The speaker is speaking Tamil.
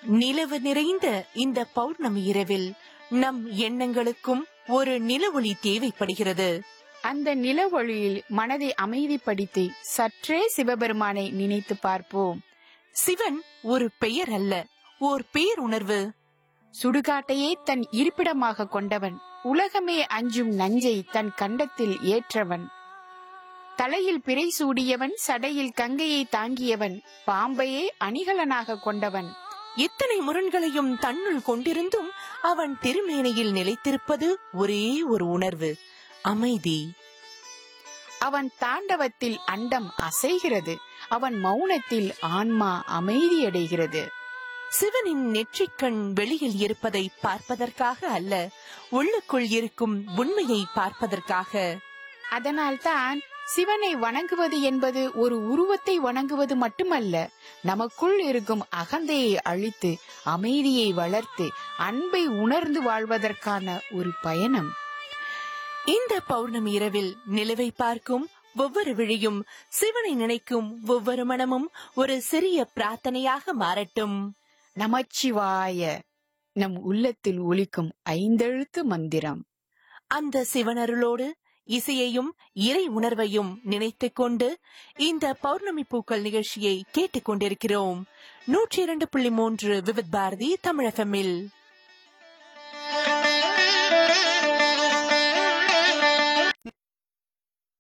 நிலவு நிறைந்த இந்த பௌர்ணமி இரவில் நம் எண்ணங்களுக்கும் ஒரு நிலவொளி தேவைப்படுகிறது அந்த நிலவொளியில் மனதை அமைதிப்படுத்தி சற்றே சிவபெருமானை நினைத்து பார்ப்போம் சிவன் ஒரு பெயர் அல்ல ஓர் பேருணர்வு சுடுகாட்டையே தன் இருப்பிடமாக கொண்டவன் உலகமே அஞ்சும் நஞ்சை தன் கண்டத்தில் ஏற்றவன் தலையில் பிறை சூடியவன் சடையில் கங்கையை தாங்கியவன் பாம்பையே அணிகலனாக கொண்டவன் இத்தனை முரண்களையும் தன்னுள் கொண்டிருந்தும் அவன் திருமேனியில் நிலைத்திருப்பது ஒரே ஒரு உணர்வு அமைதி அவன் தாண்டவத்தில் அண்டம் அசைகிறது அவன் மௌனத்தில் ஆன்மா அமைதியடைகிறது சிவனின் நெற்றிக்கண் வெளியில் இருப்பதை பார்ப்பதற்காக அல்ல உள்ளுக்குள் இருக்கும் உண்மையை பார்ப்பதற்காக அதனால்தான் சிவனை வணங்குவது என்பது ஒரு உருவத்தை வணங்குவது மட்டுமல்ல நமக்குள் இருக்கும் அகந்தையை அழித்து அமைதியை வளர்த்து அன்பை உணர்ந்து வாழ்வதற்கான ஒரு பயணம் இந்த பௌர்ணமி இரவில் நிலவை பார்க்கும் ஒவ்வொரு விழியும் சிவனை நினைக்கும் ஒவ்வொரு மனமும் ஒரு சிறிய பிரார்த்தனையாக மாறட்டும் நமச்சிவாய நம் உள்ளத்தில் ஒலிக்கும் ஐந்தெழுத்து மந்திரம் அந்த சிவனருளோடு இசையையும் இறை உணர்வையும் நினைத்துக் கொண்டு இந்த பௌர்ணமி பூக்கள் நிகழ்ச்சியை கேட்டுக் கொண்டிருக்கிறோம் நூற்றி இரண்டு புள்ளி மூன்று விவித் பாரதி தமிழகமில்